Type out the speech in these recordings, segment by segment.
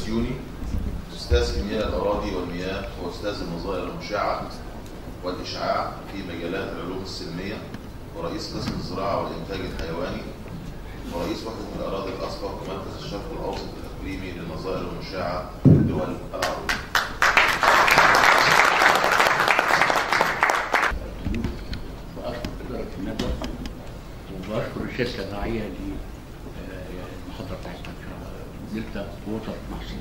بسيوني أستاذ كيمياء الأراضي والمياه وأستاذ النظائر المشعة والإشعاع في مجالات العلوم السلمية ورئيس قسم الزراعة والإنتاج الحيواني ورئيس وحدة الأراضي الأسبق ومركز الشرق الأوسط الإقليمي للنظائر المشعة في الدول العربية. واشكر اداره الندوه وبشكر الشركه الراعيه للمحاضره بتاعتنا ان شاء الله دلتا ووتر محسن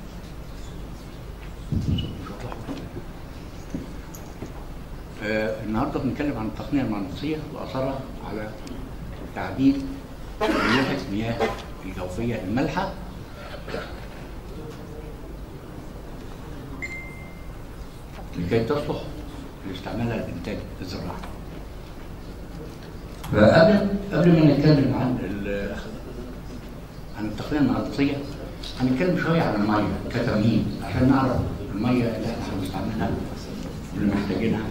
آه، النهارده بنتكلم عن التقنيه المغناطيسيه واثرها على تعديل مياه المياه الجوفيه المالحه لكي تصلح لاستعمالها للانتاج الزراعي. فقبل قبل ما نتكلم عن ال- عن التقنيه المغناطيسيه هنتكلم شويه عن الميه كتمهيد عشان نعرف الميه اللي احنا هنستعملها واللي محتاجينها.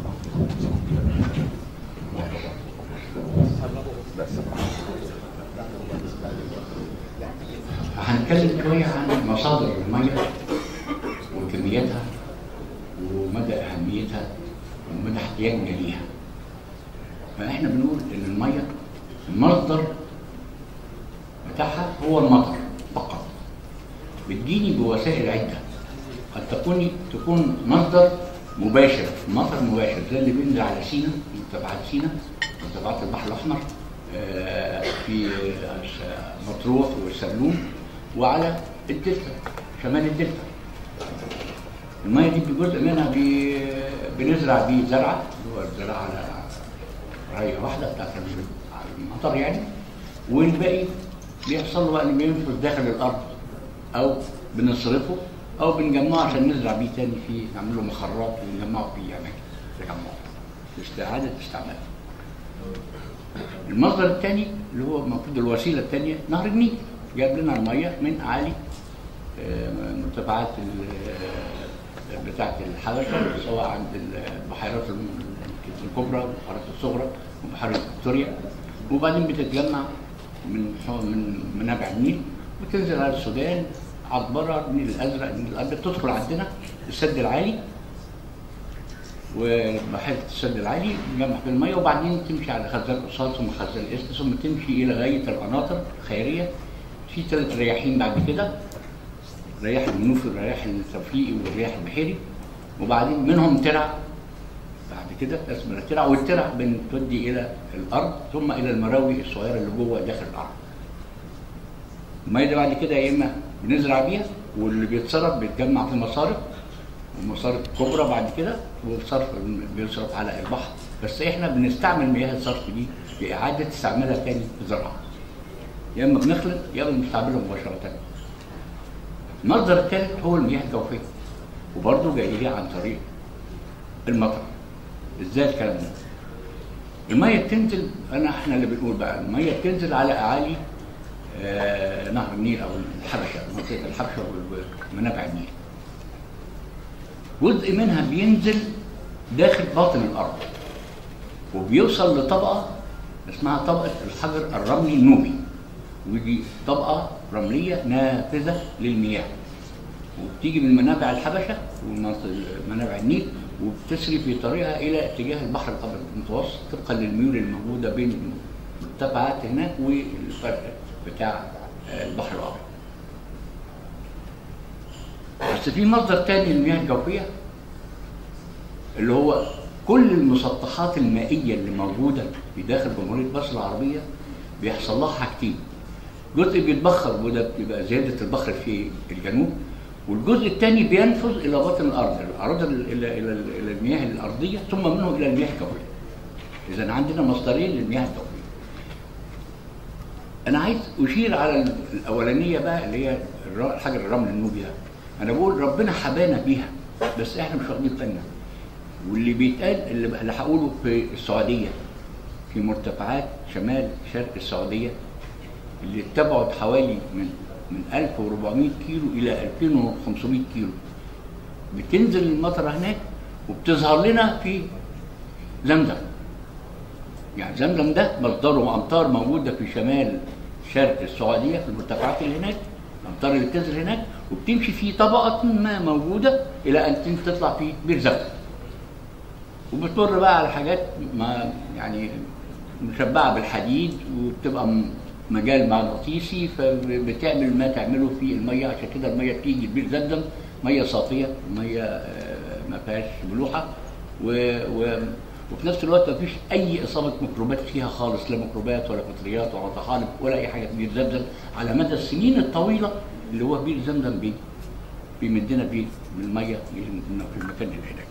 هنتكلم شويه عن مصادر الميه وكمياتها ومدى اهميتها ومدى احتياجنا ليها. فاحنا بنقول ان الميه المصدر بتاعها هو المطر فقط. بتجيني بوسائل عده قد تكون تكون مصدر مباشر مطر مباشر زي اللي بينزل على سينا مرتفعات سينا مرتفعات البحر الاحمر آه، في آه، مطروح والسلوم وعلى الدلتا شمال الدلتا الميه دي بجزء منها بي... بنزرع بيه زرعه اللي هو الزراعه على رايه واحده بتاعت المطر يعني والباقي بيحصل له بقى انه بينفذ داخل الارض او بنصرفه او بنجمعه عشان نزرع بيه تاني في نعمل له مخرات ونجمعه في اماكن تجمعه لاستعاده استعماله. المصدر الثاني اللي هو المفروض الوسيله الثانيه نهر النيل جاب لنا الميه من اعالي آه، مرتفعات ال- بتاعه الحبشه سواء عند البحيرات الم- الكبرى والبحيرات الصغرى وبحيره فيكتوريا وبعدين بتتجمع من حو- من منابع النيل وتنزل على السودان عطبره النيل الازرق النيل الابيض تدخل عندنا السد العالي وبحيره السد العالي نجمع في الميه وبعدين تمشي على خزان قصاص ثم خزان اسك ثم تمشي الى غايه القناطر الخيريه في ثلاث رياحين بعد كده رياح المنوفي والرياح التوفيقي والرياح البحيري وبعدين منهم ترع بعد كده اسمها ترع والترع بتودي الى الارض ثم الى المراوي الصغيره اللي جوه داخل الارض. الميه دي بعد كده يا اما بنزرع بيها واللي بيتصرف بيتجمع في مصارف ومصارف كبرى بعد كده وصرف بيصرف على البحر بس احنا بنستعمل مياه الصرف دي لاعاده استعمالها تاني في الزراعه. يا اما بنخلط يا اما بنستعملها مباشره. المصدر الثالث هو المياه الجوفيه وبرضه جاي لي عن طريق المطر ازاي الكلام ده؟ الميه بتنزل انا احنا اللي بنقول بقى الميه بتنزل على اعالي آه نهر النيل او الحبشه منطقه الحبشه ومنابع النيل جزء منها بينزل داخل باطن الارض وبيوصل لطبقه اسمها طبقه الحجر الرملي النوبي ودي طبقه رمليه نافذه للمياه وبتيجي من منابع الحبشه ومنابع النيل وبتسري في طريقها الى اتجاه البحر الابيض المتوسط طبقا للميول الموجوده بين المرتفعات هناك والفرق بتاع البحر الابيض. بس في مصدر تاني للمياه الجوفيه اللي هو كل المسطحات المائيه اللي موجوده في داخل جمهوريه مصر العربيه بيحصل لها حاجتين جزء بيتبخر وده بيبقى زياده البخر في الجنوب والجزء الثاني بينفذ الى باطن الارض الارض الى الى الى المياه الارضيه ثم منه الى المياه الجويه اذا عندنا مصدرين للمياه الجويه انا عايز اشير على الاولانيه بقى اللي هي الحجر الرمل النوبي ده انا بقول ربنا حبانا بيها بس احنا مش واخدين بالنا واللي بيتقال اللي, اللي هقوله في السعوديه في مرتفعات شمال شرق السعوديه اللي تبعد حوالي من من 1400 كيلو الى 2500 كيلو بتنزل المطره هناك وبتظهر لنا في زمزم يعني زمزم ده مصدره امطار موجوده في شمال شرق السعوديه في المرتفعات اللي هناك الامطار اللي بتنزل هناك وبتمشي في طبقه ما موجوده الى ان تطلع في بير زفت وبتمر بقى على حاجات ما يعني مشبعه بالحديد وبتبقى م- مجال مغناطيسي فبتعمل ما تعمله في الميه عشان كده الميه بتيجي البير زمزم ميه صافيه ميه آه، ما فيهاش ملوحه و, و وفي نفس الوقت ما فيش اي اصابه ميكروبات فيها خالص لا ميكروبات ولا فطريات ولا طحالب ولا اي حاجه في بير زمزم على مدى السنين الطويله اللي هو بير زمزم بي بيمدنا بيه من الميه في المكان اللي هناك.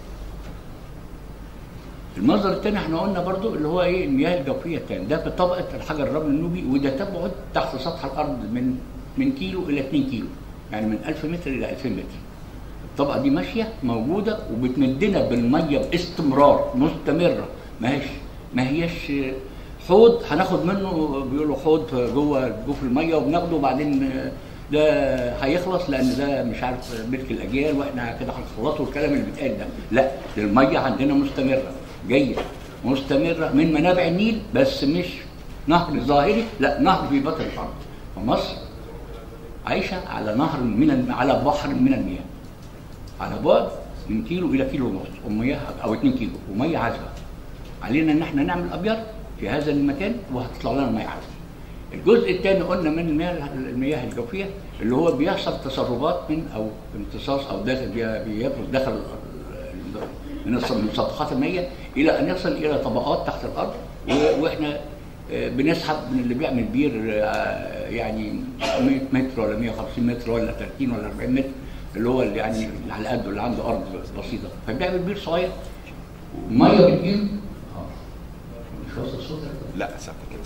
المصدر الثاني احنا قلنا برضو اللي هو ايه المياه الجوفيه الثاني ده بطبقه الحجر الرمل النوبي وده تبعد تحت سطح الارض من من كيلو الى 2 كيلو يعني من 1000 متر الى 2000 متر الطبقه دي ماشيه موجوده وبتمدنا بالميه باستمرار مستمره ما هيش ما هيش حوض هناخد منه بيقولوا حوض جوه جوف الميه وبناخده وبعدين ده هيخلص لان ده مش عارف ملك الاجيال واحنا كده هنخلصه الكلام اللي بيتقال ده لا دي الميه عندنا مستمره جايه مستمره من منابع النيل بس مش نهر ظاهري لا نهر في بطن الارض فمصر عايشه على نهر من الم... على بحر من المياه على بعد من كيلو الى كيلو ونص ومياه او 2 كيلو وميه عذبه علينا ان احنا نعمل ابيار في هذا المكان وهتطلع لنا ميه عذبه الجزء الثاني قلنا من المياه المياه الجوفيه اللي هو بيحصل تسربات من او امتصاص او داخل بي- بيفرز داخل ال- من الس- من سطحات الميه الى ان يصل الى طبقات تحت الارض و- واحنا آه، بنسحب من اللي بيعمل بير آه، يعني 100 متر ولا 150 متر ولا 30 ولا 40 متر اللي هو اللي يعني اللي على قده اللي عنده ارض بسيطه فبيعمل بير صغير وميه بتجيب آه. مش واصل الصوت ده؟ لا ساعتك كده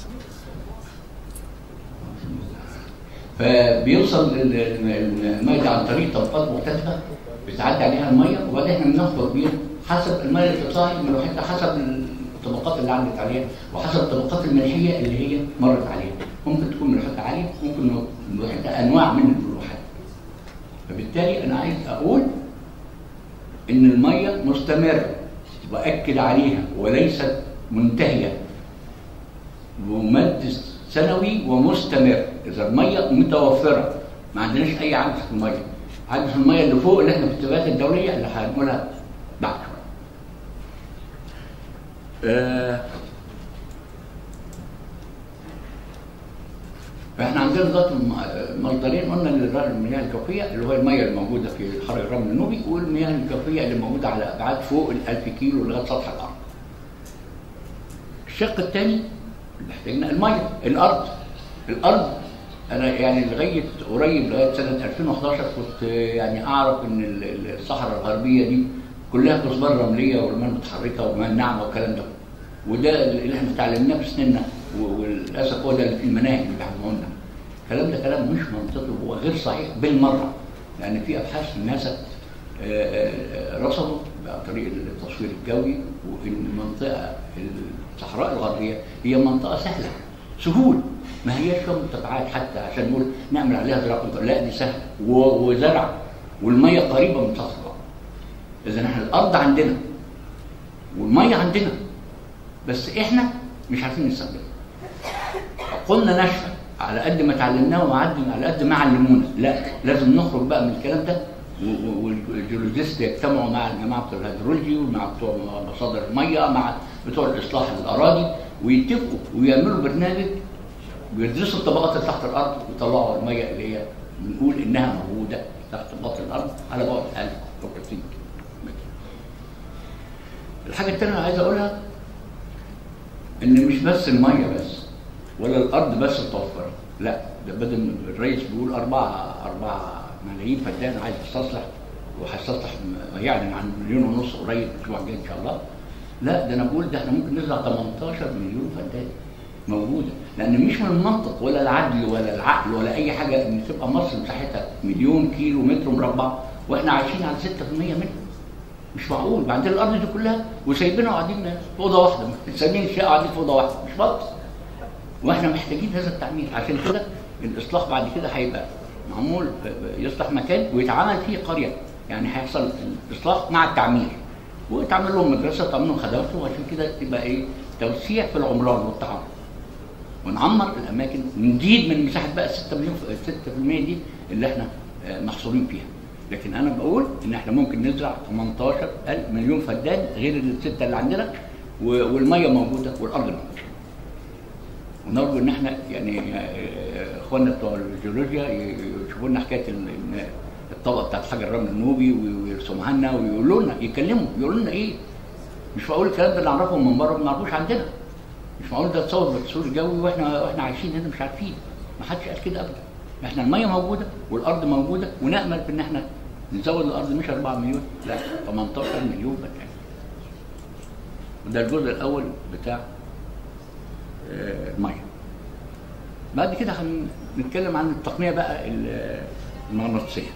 فبيوصل ال- ال- الميه دي عن طريق طبقات مختلفه بتعدي عليها الميه وبعدين احنا بنخبط بيها حسب الميه اللي بتطلع من الوحده حسب الطبقات اللي عدت عليها وحسب الطبقات الملحيه اللي هي مرت عليها ممكن تكون ملوحتها عاليه ممكن ملوحتها انواع من الملوحات فبالتالي انا عايز اقول ان الميه مستمره واكد عليها وليست منتهيه بمد سنوي ومستمر اذا الميه متوفره ما عندناش اي عجز في الميه عجز في الميه اللي فوق اللي احنا في الاتفاقات الدوليه اللي هنقولها بعد شويه آه، فاحنا عندنا دلوقتي الم- مصدرين قلنا للمياه الجوفيه اللي هو الميه الموجوده في حر الرمل النوبي والمياه الجوفيه اللي موجوده على ابعاد فوق ال 1000 كيلو لغايه سطح الارض. الشق الثاني اللي احتاجنا الميه الارض الارض انا يعني لغايه قريب لغايه سنه 2011 كنت يعني اعرف ان ال- ال- الصحراء الغربيه دي كلها كثبان رمليه ورمال متحركه ورمال ناعمه والكلام ده وده اللي احنا اتعلمناه بسننا و- وللاسف هو ده اللي في المناهج اللي بيعلموه لنا الكلام ده كلام مش منطقي وهو غير صحيح بالمره لان في ابحاث الناسا آه، آه، آه، رصدوا عن طريق التصوير الجوي وان المنطقه الصحراء الغربيه هي منطقه سهله سهول ما هياش فيها مرتفعات حتى عشان نقول نعمل عليها زراعه قطر. لا دي سهله و- وزرع والميه قريبه من سطح الارض اذا احنا الارض عندنا والميه عندنا بس احنا مش عارفين نستخدمها قلنا ناشفه على قد ما اتعلمناه وعدنا على قد ما علمونا لا لازم نخرج بقى من الكلام ده و- و- والجيولوجيست يجتمعوا مع الجماعه بتوع الهيدرولوجي ومع بتوع مصادر الميه مع بتوع الاصلاح الاراضي ويتفقوا ويعملوا برنامج ويدرسوا الطبقات اللي تحت الارض ويطلعوا الميه اللي هي بنقول انها موجوده تحت بطن الارض على بعد 1000 او 20 متر. الحاجه الثانيه اللي عايز اقولها ان مش بس الميه بس ولا الارض بس متوفره لا ده بدل الرئيس بيقول أربعة أربعة ملايين فدان عايز يستصلح وهيستصلح م- يعلن عن مليون ونص قريب الاسبوع الجاي ان شاء الله لا ده انا بقول ده احنا ممكن نزرع 18 مليون فدان موجوده لان مش من المنطق ولا العدل ولا العقل ولا اي حاجه ان تبقى مصر مساحتها مليون كيلو متر مربع واحنا عايشين على 6% منها مش معقول بعدين الارض دي كلها وسايبينها قاعدين في اوضه واحده سايبين الشقه قاعدين في اوضه واحده مش منطق واحنا محتاجين هذا التعمير عشان كده الاصلاح بعد كده هيبقى معمول ب- ب- يصلح مكان ويتعمل فيه قريه يعني هيحصل الاصلاح مع التعمير ويتعمل لهم مدرسه وتعمل لهم خدمات وعشان كده تبقى ايه توسيع في العمران والتعمر ونعمر الاماكن ونزيد من مساحه بقى 6 مليون 6% دي اللي احنا آه، محصورين فيها لكن انا بقول ان احنا ممكن نزرع 18 مليون فدان غير السته اللي عندنا و- والميه موجوده والارض موجوده ونرجو ان احنا يعني آه، اخواننا بتوع الجيولوجيا ي- يشوفوا لنا حكايه ال- إن الطبقه بتاعت حجر الرمل النوبي وي- ويرسموها لنا ويقولوا لنا يتكلموا يقولوا لنا ايه مش معقول الكلام ده اللي نعرفه من بره ما نعرفوش عندنا مش معقول ده تصور بالتصوير الجوي واحنا واحنا عايشين هنا مش عارفين ما حدش قال كده ابدا احنا الميه موجوده والارض موجوده ونامل في ان احنا نزود الارض مش 4 مليون لا 18 مليون فدان وده الجزء الاول بتاع آه، الميه بعد كده هنتكلم عن التقنيه بقى ال- المغناطيسيه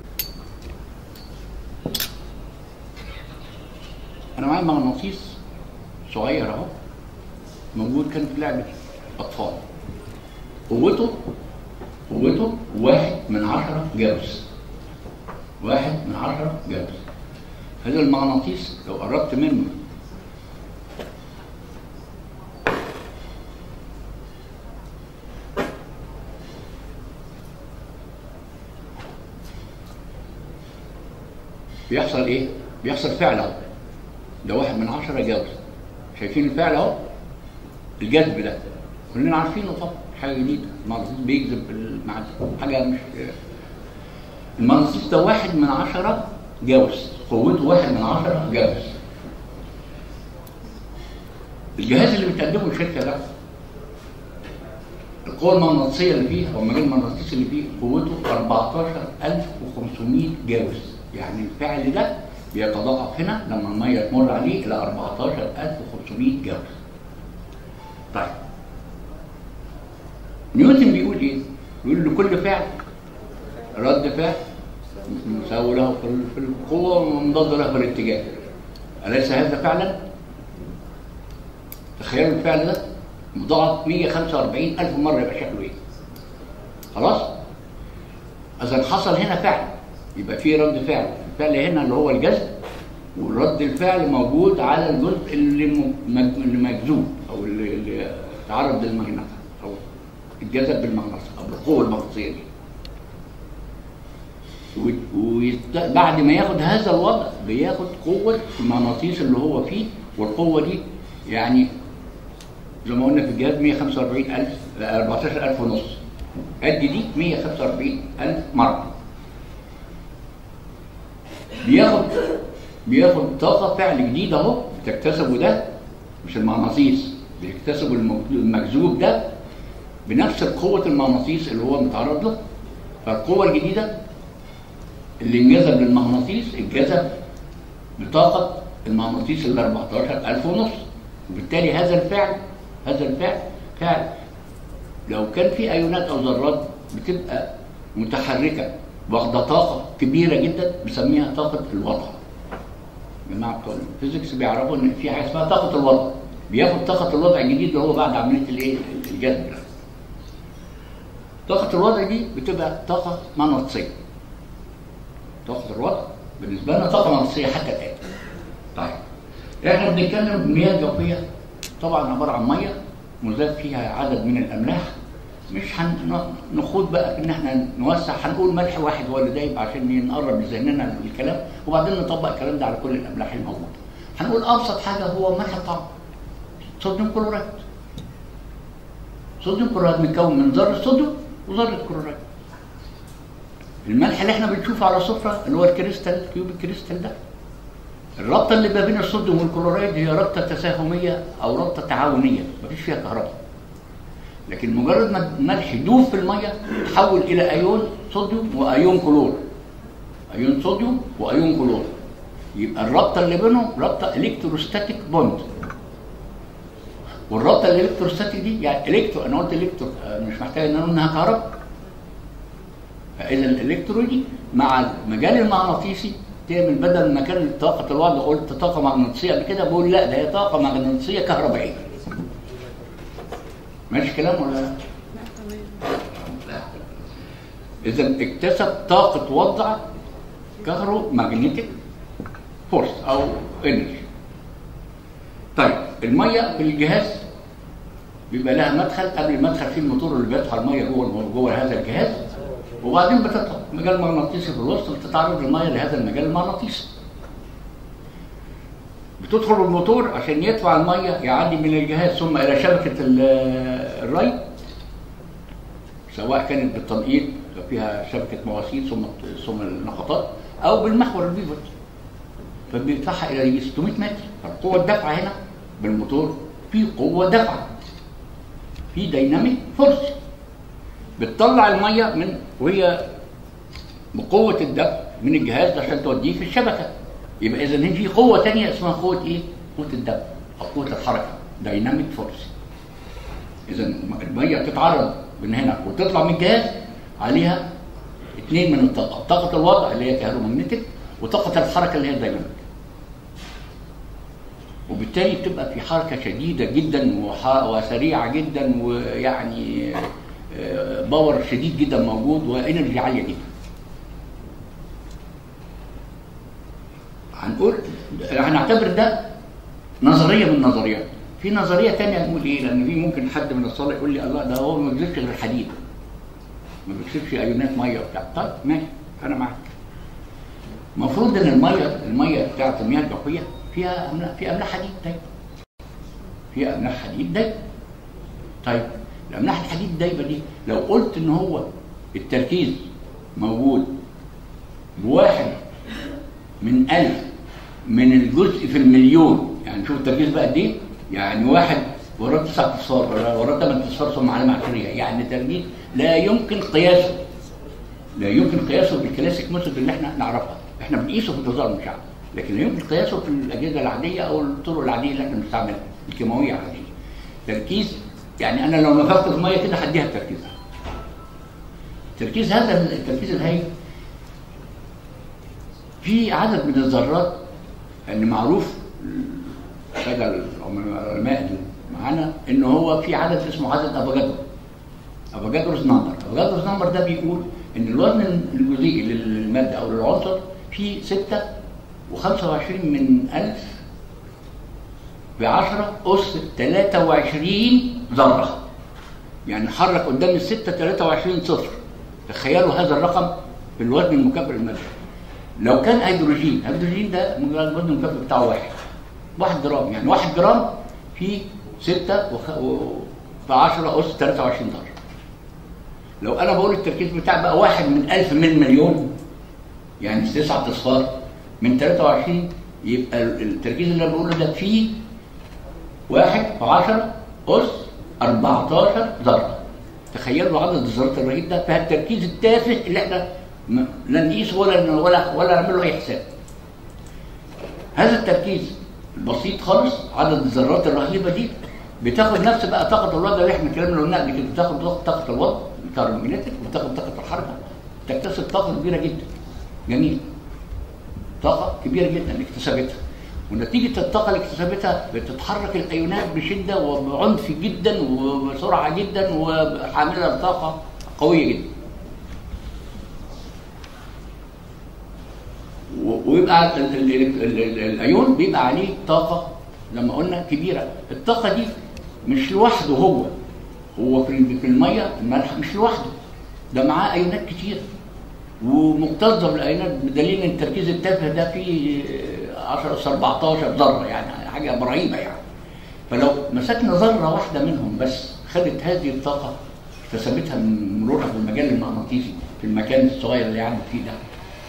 انا معايا مغناطيس صغير اهو موجود كان في لعبه اطفال قوته قوته واحد من عشرة جاوز واحد من عشرة جاوز هذا المغناطيس لو قربت منه بيحصل ايه؟ بيحصل فعل اهو ده واحد من عشرة جاوز شايفين الفعل اهو الجذب ده كلنا عارفينه طبعا حاجه جديده المغناطيس بيجذب المعدن حاجه مش المغناطيس ده واحد من عشرة جاوز قوته واحد من عشرة جاوز الجهاز اللي بتقدمه الشركه ده القوة المغناطيسية اللي فيه أو المجال المغناطيسي اللي فيه قوته 14500 جاوز يعني الفعل ده بيتضاعف هنا لما المية تمر عليه إلى 14500 جاوز طيب نيوتن بيقول ايه؟ بيقول لكل فعل رد فعل مساوي له في في القوة ومضاد له في الاتجاه أليس هذا فعلا؟ تخيلوا الفعل ده مضاعف 145 ألف مرة يبقى شكله ايه؟ خلاص؟ إذا حصل هنا فعل يبقى في رد فعل، الفعل هنا اللي هو الجذب ورد الفعل موجود على الجزء اللي م- مج- اللي مجذوب او اللي, اللي تعرض للمغناطيس او اتجذب بالمغناطيس او بالقوه المغناطيسيه دي. وبعد ما ياخد هذا الوضع بياخد قوه المغناطيس اللي هو فيه والقوه دي يعني زي ما قلنا في الجهاز 145000 14000 ونص قد دي 145000 مره بياخد بياخد طاقة فعل جديد اهو بتكتسبه ده مش المغناطيس بيكتسبه المج- المجذوب ده بنفس قوة المغناطيس اللي هو متعرض له فالقوة الجديدة اللي انجذب للمغناطيس اتجذب بطاقة المغناطيس ال 14000 ونص وبالتالي هذا الفعل هذا الفعل فعل لو كان في ايونات او ذرات بتبقى متحركة واخدة طاقة كبيرة جدا بنسميها طاقة الوضع الجماعه بتوع الفيزيكس بيعرفوا ان في حاجه اسمها طاقه الوضع بياخد طاقه الوضع الجديد اللي هو بعد عمليه الايه الجذب ده. طاقه الوضع دي بتبقى طاقه مغناطيسيه طاقه الوضع بالنسبه لنا طاقه مغناطيسيه حتى الان طيب احنا بنتكلم المياه الجوفيه طبعا عباره عن ميه مزاد فيها عدد من الاملاح مش هنخوض بقى في ان احنا نوسع هنقول ملح واحد هو اللي دايب عشان نقرب لذهننا الكلام وبعدين نطبق الكلام ده على كل الاملاح الموجوده. هنقول ابسط حاجه هو ملح الطعام. صوديوم كلوريد. صوديوم كلوريد متكون من ذره صوديوم وذره كلوريد. الملح اللي احنا بنشوفه على السفره اللي هو الكريستال كيوب الكريستال ده الرابطه اللي ما بين الصوديوم والكلوريد هي رابطه تساهميه او رابطه تعاونيه مفيش فيها كهرباء لكن مجرد ما الملح يدوب في الميه تحول الى ايون صوديوم وايون كلور ايون صوديوم وايون كلور يبقى الرابطه اللي بينهم رابطه الكتروستاتيك بوند والرابطه الالكتروستاتيك دي يعني الكترو انا قلت الكترو آه، مش محتاج ان انا اقول انها كهرباء فاذا الالكترو دي مع المجال المغناطيسي تعمل بدل ما كان طاقه الوضع قلت طاقه مغناطيسيه قبل كده بقول لا ده هي طاقه مغناطيسيه كهربائيه ماشي كلام ولا لا؟ اذا اكتسب طاقه وضع كهرو ماجنتيك فورس او انرجي طيب الميه في الجهاز بيبقى لها مدخل قبل المدخل فيه الموتور اللي بيدفع الميه جوه جوه هذا الجهاز وبعدين بتطلع مجال مغناطيسي في الوسط بتتعرض الميه لهذا المجال المغناطيسي بتدخل الموتور عشان يدفع الميه يعدي من الجهاز ثم الى شبكه ال- الري سواء كانت بالتنقيط فيها شبكه مواسير ثم ثم النقطات او بالمحور البيفوت فبيدفعها الى 600 متر فالقوه الدفع هنا بالموتور في قوه دفع في ديناميك فورس بتطلع الميه من وهي بقوه الدفع من الجهاز عشان توديه في الشبكه يبقى اذا هي في قوه ثانيه اسمها قوه ايه؟ قوه الدفع او قوه الحركه دايناميك فورس اذا الميه تتعرض من هنا وتطلع من الجهاز عليها اثنين من الطاقه طاقه الوضع اللي هي كهرومagnetic وطاقه الحركه اللي هي الدايناميك وبالتالي بتبقى في حركه شديده جدا وح- وسريعه جدا ويعني آه، باور شديد جدا موجود وانرجي عاليه جدا هنقول هنعتبر ده نظريه من النظريات في نظريه تانية نقول ايه لان في ممكن حد من الصالح يقول لي الله ده هو ما بيكسبش غير الحديد ما بيكسبش ايونات ميه وبتاع طيب ماشي انا معاك المفروض ان الميه الميه بتاعت المياه الجوفيه فيها املاح في املاح حديد دايما فيها املاح حديد دايما طيب الاملاح الحديد الدايبه دي لو قلت ان هو التركيز موجود بواحد من ألف من الجزء في المليون يعني شوف التركيز بقى قد ايه يعني واحد وراه تسع اصفار ولا وراه ثمان اصفار ثم علامه عشريه يعني تركيز لا يمكن قياسه لا يمكن قياسه بالكلاسيك ميثود اللي احنا نعرفها احنا بنقيسه في التظاهر المشعة لكن لا يمكن قياسه في الاجهزه العاديه او الطرق العاديه اللي احنا بنستعملها الكيماويه العاديه تركيز يعني انا لو نفخت في ميه كده هديها التركيز تركيز هذا التركيز الهائل في عدد من الذرات ان معروف الساده العلماء اللي معانا ان هو في عدد اسمه عدد افوجادرو افوجادروس نمبر افوجادروس نمبر ده بيقول ان الوزن الجزيئي للماده او للعنصر فيه 6 و25 من 1000 ب 10 اس 23 ذره يعني حرك قدام الستة 23 صفر تخيلوا هذا الرقم في الوزن المكبر للماده لو كان هيدروجين هيدروجين ده الوزن المكبر بتاعه واحد واحد جرام يعني واحد جرام فيه ستة وخ... و... في 10 أس 23 ذرة لو أنا بقول التركيز بتاعي بقى واحد من ألف من مليون يعني تسعة أصفار من 23 يبقى التركيز اللي أنا بقوله ده فيه واحد في 10 أس 14 ذرة تخيلوا عدد الذرات الرهيب ده فالتركيز التافه اللي احنا م- لا نقيسه ولا ولا ولا نعمل له اي حساب. هذا التركيز البسيط خالص عدد الذرات الرهيبه دي بتاخد نفس بقى طاقه الوضع اللي احنا الكلام اللي قلناه قبل كده بتاخد طاقه طاقة الوضع الكهرومagnetic وبتاخد طاقه الحركه تكتسب طاقه كبيره جدا. جميل. طاقه كبيره جدا اكتسبتها. ونتيجة الطاقة اللي اكتسبتها بتتحرك الأيونات بشدة وبعنف جدا وبسرعة جدا وحاملة طاقة قوية جدا. و- ويبقى ال- ال- ال- ال- ال- الايون بيبقى عليه طاقه لما قلنا كبيره الطاقه دي مش لوحده هو هو في ال- في الميه الملح مش لوحده ده معاه ايونات كتير ومكتظه بالايونات بدليل ان التركيز التافه ده فيه 10 أس 14 ذره يعني حاجه رهيبه يعني فلو مسكنا ذره واحده منهم بس خدت هذه الطاقه اكتسبتها من مرورها في المجال المغناطيسي في المكان الصغير اللي قاعد فيه ده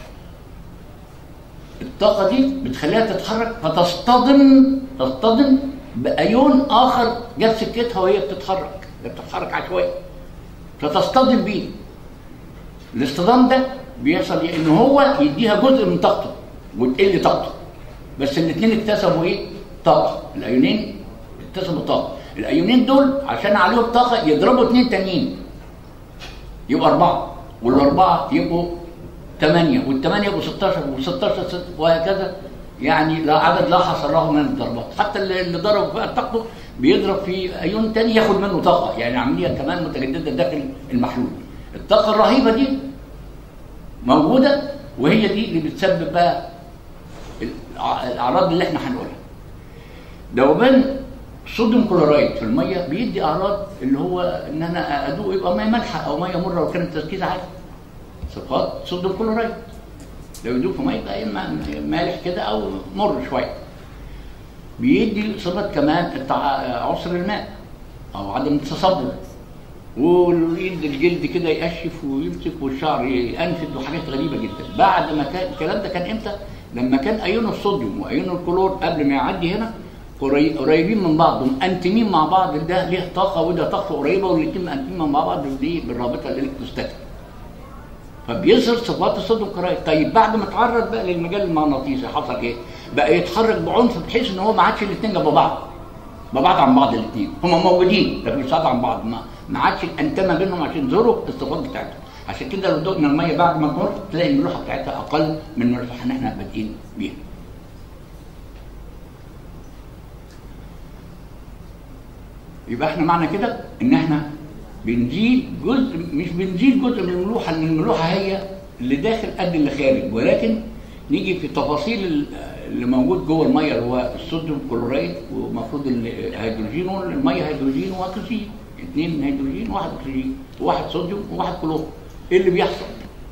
الطاقة دي بتخليها تتحرك فتصطدم تصطدم بأيون آخر جت سكتها وهي بتتحرك هي بتتحرك عشوائي فتصطدم بيه الاصطدام ده بيحصل إيه؟ ان هو يديها جزء من طاقته وتقل طاقته بس الاثنين اكتسبوا ايه؟ طاقة الايونين اكتسبوا طاقة الايونين دول عشان عليهم طاقة يضربوا اثنين تانيين يبقوا أربعة والأربعة يبقوا ثمانية والثمانية يبقوا 16 و16 ست- وهكذا يعني لا عدد لا حصر له من الضربات حتى اللي اللي ضرب بقى طاقته بيضرب في ايون تاني ياخد منه طاقة يعني عملية كمان متجددة داخل المحلول الطاقة الرهيبة دي موجودة وهي دي اللي بتسبب بقى الأع- الأعراض اللي احنا هنقولها ذوبان الصوديوم كلورايد في الميه بيدي اعراض اللي هو ان انا ادوق يبقى ميه مالحه او ميه مره لو كان التركيز عالي صفات صوديوم كلورايد لو يدوب في ميه يبقى اما مالح كده او مر شويه بيدي صفات كمان التع- عسر الماء او عدم التصبر ويد الجلد كده يقشف ويمسك والشعر ينفد وحاجات غريبه جدا بعد ما كان الكلام ده كان امتى؟ لما كان ايون الصوديوم وايون الكلور قبل ما يعدي هنا قري- قريبين من بعض ومأنتمين مع بعض ده ليه طاقه وده طاقه قريبه والاثنين مأنتمين مع بعض دي بالرابطه الالكتروستاتيك فبيظهر صفات الصوديوم كلورايد طيب بعد ما اتعرض بقى للمجال المغناطيسي حصل ايه؟ بقى يتحرك بعنف بحيث ان هو ما عادش الاثنين جنب بعض ببعض عن بعض الاثنين هم موجودين لكن بعاد عن بعض ما ما عادش الانتمه بينهم عشان يظهروا الصفات بتاعتهم عشان كده لو دقنا الميه بعد ما تمر تلاقي الملوحه بتاعتها اقل من الملوحه اللي احنا بادئين بيها يبقى احنا معنى كده ان احنا بنزيد جزء مش بنزيد جزء من الملوحه لان الملوحه هي اللي داخل قد اللي خارج ولكن نيجي في تفاصيل ال- اللي موجود جوه الميه اللي هو الصوديوم كلورايد ومفروض الهيدروجين الميه هيدروجين واكسجين اثنين هيدروجين وواحد اكسجين وواحد صوديوم وواحد كلور ايه اللي بيحصل؟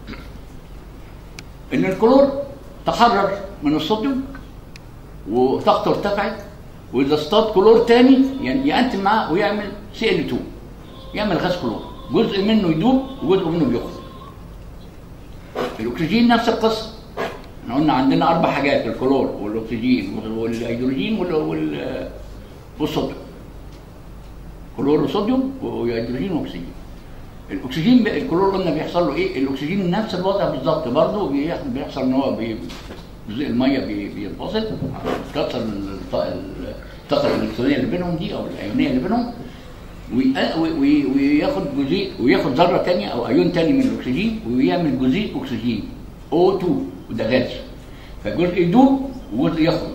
ان الكلور تحرر من الصوديوم وطاقته ارتفعت واذا اصطاد كلور تاني يعني ينتم معاه ويعمل سي ال 2 يعمل غاز كلور جزء منه يدوب وجزء منه بيخرج الاكسجين نفس القصه احنا قلنا عندنا اربع حاجات الكلور والاكسجين والهيدروجين وال- وال- والصوديوم كلور وصوديوم وهيدروجين واكسجين الاكسجين بقى- الكلور قلنا بيحصل له ايه الاكسجين نفس الوضع بالظبط برضه بيح- بيحصل ان هو بي- جزء الميه بي- بينفصل كتر الط- الطاقه الالكترونيه اللي بينهم دي او الايونيه اللي بينهم ويق- وي- وي- وياخد جزيء وياخد ذره ثانيه او ايون ثاني من الاكسجين ويعمل جزيء اكسجين O2 وده غاز فجزء يدوب وجزء يخرج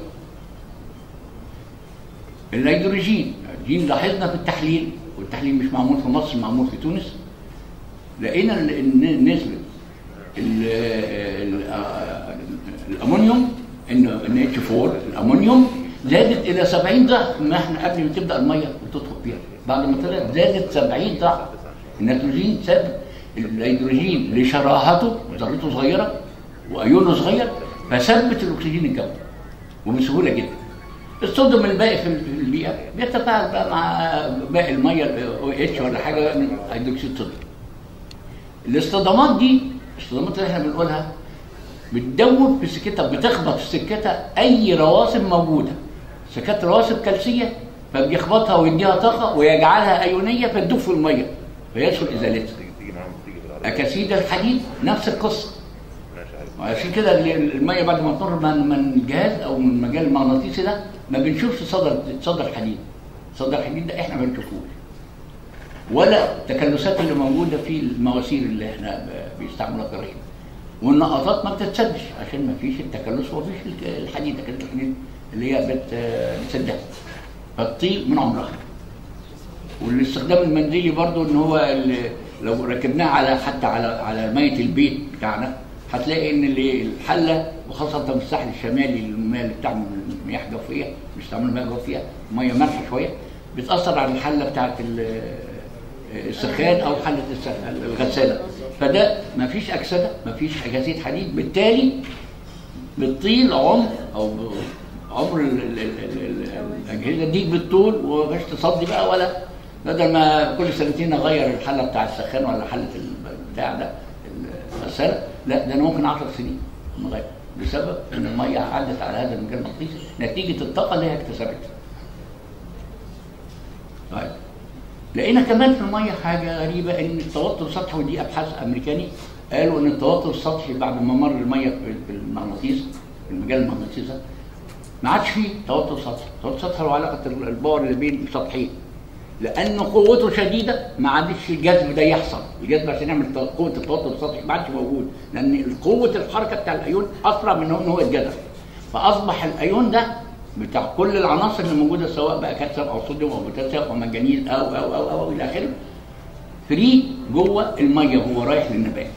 الهيدروجين الهيدروجين لاحظنا في التحليل والتحليل مش معمول في مصر معمول في تونس لقينا ال- ان نسبه ال- ال- آه، الامونيوم ان ان اتش 4 الامونيوم زادت الى 70 ضعف ما احنا قبل ما تبدا الميه وتدخل فيها بعد ما طلعت زادت 70 ضعف النيتروجين ساب الهيدروجين لشراهته ذرته صغيره وايونه صغير فثبت الاكسجين الجوي وبسهوله جدا الصوديوم الباقي في في البيئه بيتفاعل بقى مع باقي الميه او اتش ولا حاجه من هيدروكسيد صوديوم الاصطدامات دي الاصطدامات اللي احنا بنقولها بتدوب في سكتها بتخبط في سكتها اي رواسب موجوده سكات رواسب كالسيه فبيخبطها ويديها طاقه ويجعلها ايونيه فتدوب في الميه فيدخل ازالتها تيجي معاهم تيجي بالعربية اكاسيد الحديد نفس القصه ماشي عارف وعشان كده ال- الميه بعد ما تمر من من الجهاز او من المجال المغناطيسي ده ما بنشوفش صدر صدر حديد صدر حديد ده احنا ما بنشوفوش ولا التكلسات اللي موجوده في المواسير اللي احنا ب- بيستعملوها في الري والنقطات ما بتتسدش عشان ما فيش التكلس وما فيش الك- الحديد تكلس الحديد اللي هي بت بتسدها فتطيب من عمرها والاستخدام المنزلي برضو ان هو ال- لو ركبناه على حتى على على ميه البيت بتاعنا هتلاقي ان اللي- الحله وخاصه في الساحل الشمالي المياه اللي بتعمل مياه جوفيه بيستعملوا مياه جوفيه ميه مالحه شويه بتاثر على الحله بتاعت ال- السخان او حله الس- الغساله فده ما فيش اكسده ما فيش اجازيد حديد بالتالي بتطيل عمر او ب- عمر ال- ال- ال- ال- الاجهزه دي بالطول ومش تصدي بقى ولا بدل ما كل سنتين اغير الحله بتاع السخان ولا حله البتاع ده الغساله لا ده انا ممكن 10 سنين مغير بسبب ان الميه عدت على هذا المجال المغناطيسي نتيجه الطاقه اللي هي اكتسبتها. طيب لقينا كمان في الميه حاجه غريبه ان التوتر السطحي ودي ابحاث امريكاني قالوا ان التوتر السطحي بعد ما مر الميه في في المغناطيس في المجال المغناطيسي ده ما عادش فيه توتر سطحي، التوتر السطحي له علاقه الباور اللي بين السطحين لان قوته شديده ما عادش الجذب ده يحصل، الجذب عشان يعمل تو- قوه التوتر السطحي ما عادش موجود لان قوه الحركه بتاع الايون اسرع من ان هو يتجذب فاصبح الايون ده بتاع كل العناصر اللي موجوده سواء بقى كالسيوم او صوديوم او بوتاسيوم او منجنيز او او او او, أو الى اخره فري جوه الميه وهو رايح للنبات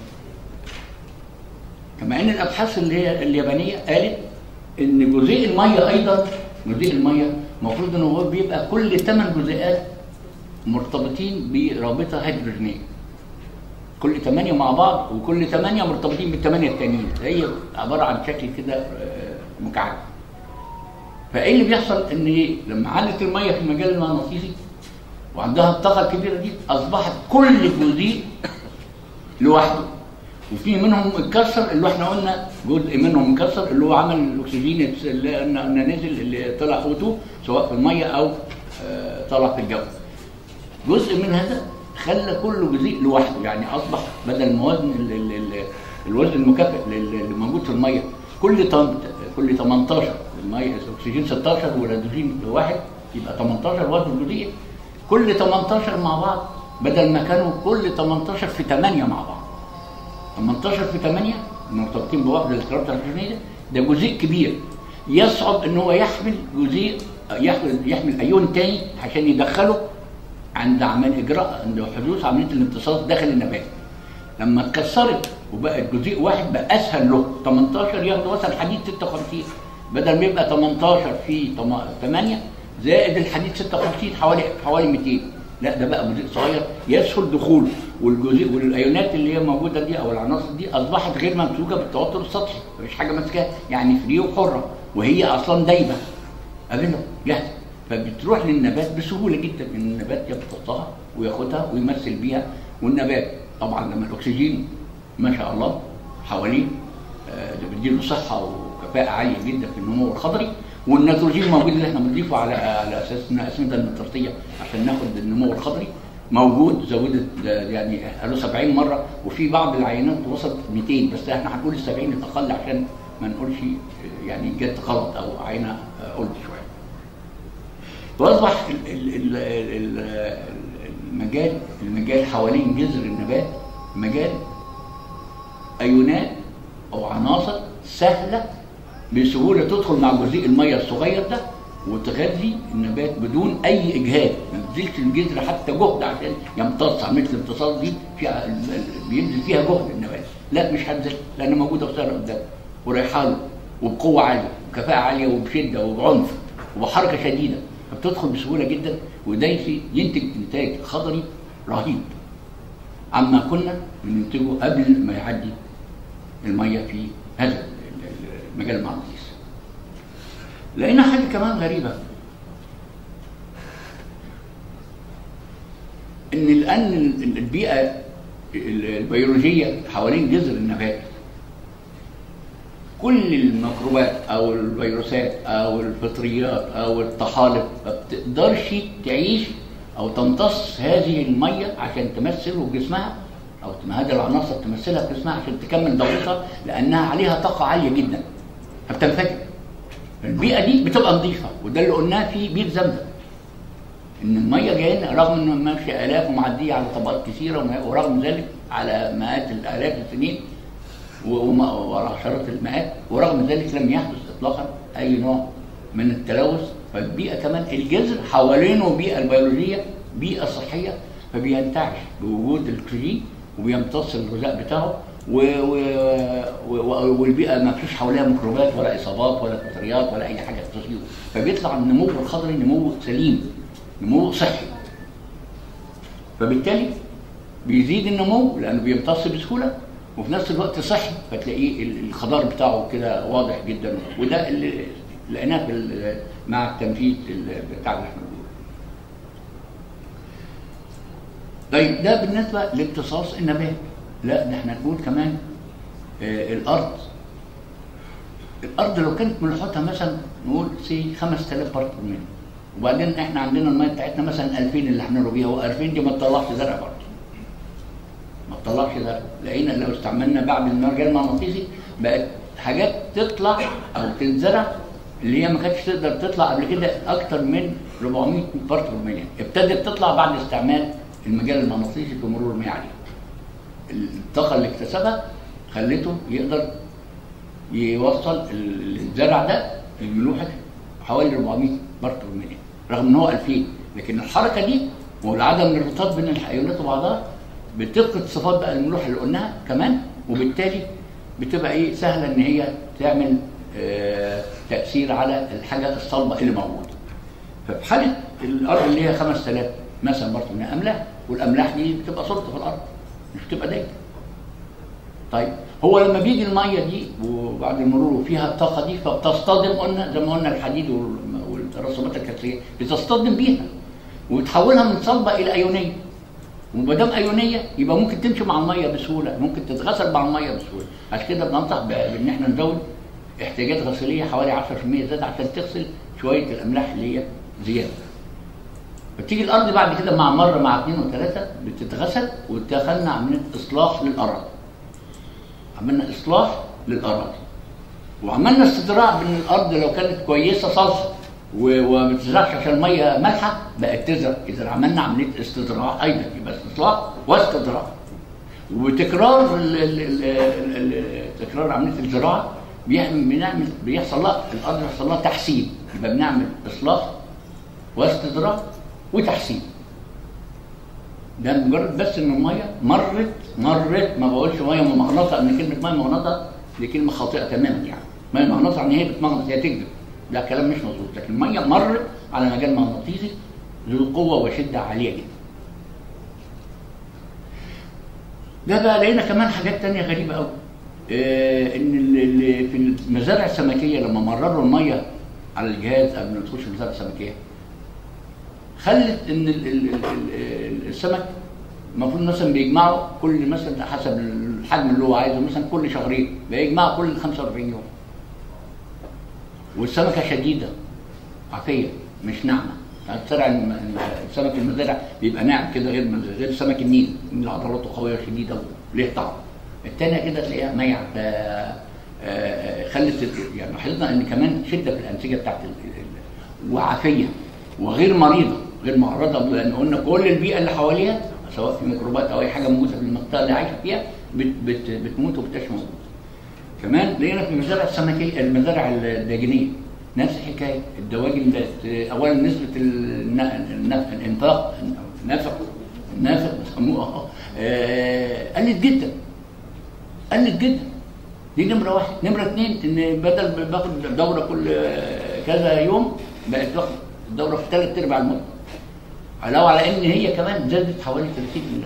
كما ان الابحاث اللي هي اليابانيه قالت ان جزيء الميه ايضا جزيء الميه المفروض ان هو بيبقى كل ثمان جزيئات مرتبطين برابطه هيدروجينيه كل ثمانية مع بعض وكل ثمانية مرتبطين بالثمانية التانيين هي عبارة عن شكل كده آه، مكعب فايه اللي بيحصل ان إيه؟ لما علت الميه في المجال المغناطيسي وعندها الطاقه الكبيره دي اصبحت كل جزيء لوحده وفي منهم اتكسر اللي احنا قلنا جزء منهم اتكسر اللي هو عمل الاكسجين اللي قلنا قلنا نزل اللي طلع اوتو سواء في الميه او آه، طلع في الجو جزء من هذا خلى كل جزيء لوحده يعني اصبح بدل ما وزن ال- ال- ال- الوزن المكافئ لل- اللي موجود في الميه كل تم- كل 18 الميه الاكسجين 16 والهيدروجين واحد يبقى 18 وزن الجزيء كل 18 مع بعض بدل ما كانوا كل 18 في 8 مع بعض 18 في 8 مرتبطين بوحده الكرابته الهيدروجينيه ده جزيء كبير يصعب ان هو يحمل جزيء يحمل يحمل ايون تاني عشان يدخله عند عمل اجراء عند حدوث عمليه الامتصاص داخل النبات لما اتكسرت وبقت جزيء واحد بقى اسهل له 18 ياخدوا مثلا حديد 56 بدل ما يبقى 18 في 8 زائد الحديد 56 حوالي حوالي 200 لا ده بقى جزيء صغير يسهل دخوله والجزيء والايونات اللي هي موجوده دي او العناصر دي اصبحت غير ممسوكه بالتوتر السطحي مفيش حاجه ماسكاها يعني فري وحره وهي اصلا دايبه قابلها جاهزه فبتروح للنبات بسهوله جدا ان النبات يمتصها وياخدها ويمثل بيها والنبات طبعا لما الاكسجين ما شاء الله حواليه آه، ده بيديله صحه وكفاءه عاليه جدا في النمو الخضري والنيتروجين الموجود اللي احنا بنضيفه على على اساس انها اسمده النطرتيه عشان ناخد النمو الخضري موجود زودت ده يعني قالوا 70 مره وفي بعض العينات وصلت 200 بس احنا هنقول ال 70 الاقل عشان ما نقولش آه، يعني جت غلط او عينه آه، قلت شويه. واصبح ال- ال- ال- ال- ال- المجال المجال حوالين جذر النبات مجال ايونات او عناصر سهله بسهوله تدخل مع جزيء الميه الصغير ده وتغذي النبات بدون اي اجهاد ما بتبذلش الجذر حتى جهد عشان يمتص عمليه الامتصاص دي فيها ال- ال- بيبذل فيها جهد النبات لا مش هتبذل لان موجوده وسهله قدامه ورايحه له وبقوه عاليه وكفاءه عاليه وبشده وبعنف وبحركه شديده فبتدخل بسهوله جدا وده يفي- ينتج انتاج خضري رهيب عما كنا بننتجه قبل ما يعدي الميه في هذا ال- ال- المجال المغناطيسي. لقينا حاجه كمان غريبه ان الان ال- البيئه ال- البيولوجيه حوالين جذر النبات كل الميكروبات او الفيروسات او الفطريات او الطحالب ما بتقدرش تعيش او تمتص هذه الميه عشان تمثله في جسمها او تم- هذه العناصر تمثلها في جسمها عشان تكمل دورتها لانها عليها طاقه عاليه جدا فبتنفجر البيئه دي بتبقى نظيفه وده اللي قلناه في بيت زمزم ان الميه جايه لنا رغم انه ماشيه الاف ومعديه على طبقات كثيره وما- ورغم ذلك على مئات الالاف السنين و- وما- وعشرات المئات ورغم ذلك لم يحدث اطلاقا اي نوع من التلوث فالبيئه كمان الجذر حوالينه بيئه البيولوجيه بيئه صحيه فبينتعش بوجود الاكسجين وبيمتص الغذاء بتاعه و و و والبيئه ما فيش حواليها ميكروبات ولا اصابات ولا فطريات ولا اي حاجه تصيبه فبيطلع النمو الخضري نمو سليم نمو صحي فبالتالي بيزيد النمو لانه بيمتص بسهوله وفي نفس الوقت صحي فتلاقيه ال- الخضار بتاعه كده واضح جدا وده اللي لقيناه في ال- مع التنفيذ ال- بتاع اللي احنا بنقوله. طيب ده بالنسبه لامتصاص النبات لا ده احنا نقول كمان آه الارض الارض لو كانت ملوحتها مثلا نقول سي 5000 بارت per million وبعدين احنا عندنا الميه بتاعتنا مثلا 2000 اللي هنروي بيها و2000 دي ما تطلعش زرع برضه ما تطلعش زرع لقينا لو استعملنا بعد المجال المغناطيسي بقت حاجات تطلع او تنزرع اللي هي ما كانتش تقدر تطلع قبل كده اكتر من 400 بارت per million ابتدت تطلع بعد استعمال المجال المغناطيسي في مرور المياه عليه الطاقه اللي اكتسبها خلته يقدر يوصل ال- الزرع ده الملوحه حوالي 400 بارت per million رغم ان هو 2000 لكن الحركه دي والعدم الارتباط بين الحيوانات وبعضها بتفقد صفات بقى الملوحه اللي قلناها كمان وبالتالي بتبقى ايه سهله ان هي تعمل آه تاثير على الحاجه الصلبه اللي موجوده ففي حاله الارض اللي هي 5000 مثلا برضه منها املاح والاملاح دي بتبقى سلطه في الارض مش بتبقى دايره طيب هو لما بيجي الميه دي وبعد المرور فيها الطاقه دي فبتصطدم قلنا زي ما قلنا الحديد وال- والرسومات الكسريه بتصطدم بيها وتحولها من صلبه الى ايونيه وما دام ايونيه يبقى ممكن تمشي مع الميه بسهوله ممكن تتغسل مع الميه بسهوله عشان كده بننصح ب- بان احنا نزود احتياجات غسيليه حوالي 10% زياده عشان تغسل شويه الاملاح اللي هي زياده فتيجي الارض بعد كده مع مره مع اثنين وثلاثه بتتغسل ودخلنا عمليه اصلاح للاراضي عملنا اصلاح للاراضي وعملنا استزراع بان الارض لو كانت كويسه صلصه و- وما بتزرعش عشان الميه مالحه بقت تزرع اذا عملنا عمليه استزراع ايضا يبقى استصلاح واستزراع وتكرار ال ال ال ال ال تكرار عمليه الزراعه بيعمل بنعمل بيحصل لها الارض بيحصل لها تحسين يبقى بنعمل اصلاح واستزراع وتحسين ده مجرد بس ان الميه مرت مرت ما بقولش ميه ممغنطه ان كلمه ميه ممغنطه دي كلمه خاطئه تماما يعني ميه ممغنطه ان هي بتمغنط هي تكذب ده كلام مش مظبوط لكن الميه مرت على مجال مغناطيسي ذو قوه وشده عاليه جدا ده بقى لقينا كمان حاجات تانية غريبة قوي آه ان ال- ال- في المزارع السمكية لما مرروا المية على الجهاز قبل ما تخش المزارع السمكية خلت ان ال- ال- ال- ال- السمك المفروض مثلا بيجمعوا كل مثلا حسب الحجم اللي هو عايزه مثلا كل شهرين بيجمعوا كل 45 يوم والسمكة شديدة عافية مش ناعمة يعني ترى الم- السمك المزارع بيبقى ناعم كده غير غير سمك النيل النيل عضلاته قوية شديدة وليه طعم التانية كده تلاقيها ميع ف- آه، خلت ال- يعني لاحظنا ان كمان شده في الانسجه بتاعت ال- ال- وعافيه وغير مريضه غير معرضه لان قلنا كل البيئه اللي حواليها سواء في ميكروبات او اي حاجه موجوده في المنطقه اللي عايشه فيها بت بت بتموت وبتعيش موجوده. كمان لقينا في المزارع السمكيه المزارع الداجنيه نفس الحكايه الدواجن ده اولا نسبه الن- النف- الانفاق النفق النافق بيسموه آه، قلت جدا قلت جدا دي نمره واحد نمره اثنين ان بدل ما باخد دوره كل آه، كذا يوم بقت باخد الدوره في ثلاث ارباع المده علاوه على ان هي كمان زادت حوالي 30 ل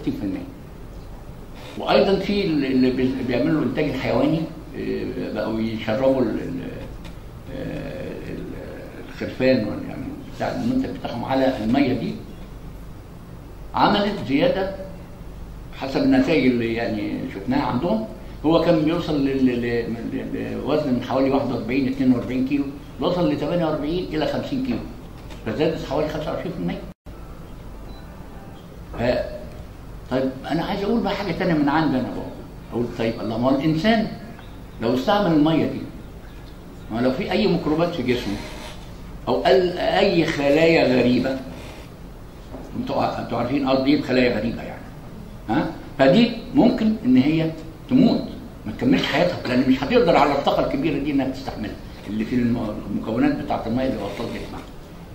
35% وايضا في اللي بي- بيعملوا الانتاج الحيواني آه، بقوا يشربوا ال- ال- آه، ال- الخرفان ولا يعني بتاع المنتج بتاعهم على الميه دي عملت زياده حسب النتائج اللي يعني شفناها عندهم هو كان بيوصل لل- لل- لل- لوزن من حوالي 41 42 كيلو وصل ل 48 الى 50 كيلو فزادت حوالي 25% ف طيب انا عايز اقول بقى حاجه تانية من عندي انا بقى اقول طيب الله ما هو الانسان لو استعمل الميه دي ما لو في اي ميكروبات في جسمه او ال- اي خلايا غريبه انتوا انتوا عارفين اه دي خلايا غريبه يعني ها فدي ممكن ان هي تموت ما تكملش حياتها لان مش هتقدر على الطاقه الكبيره دي انها تستحملها اللي في الم- المكونات بتاعه الميه اللي وصلت جسمها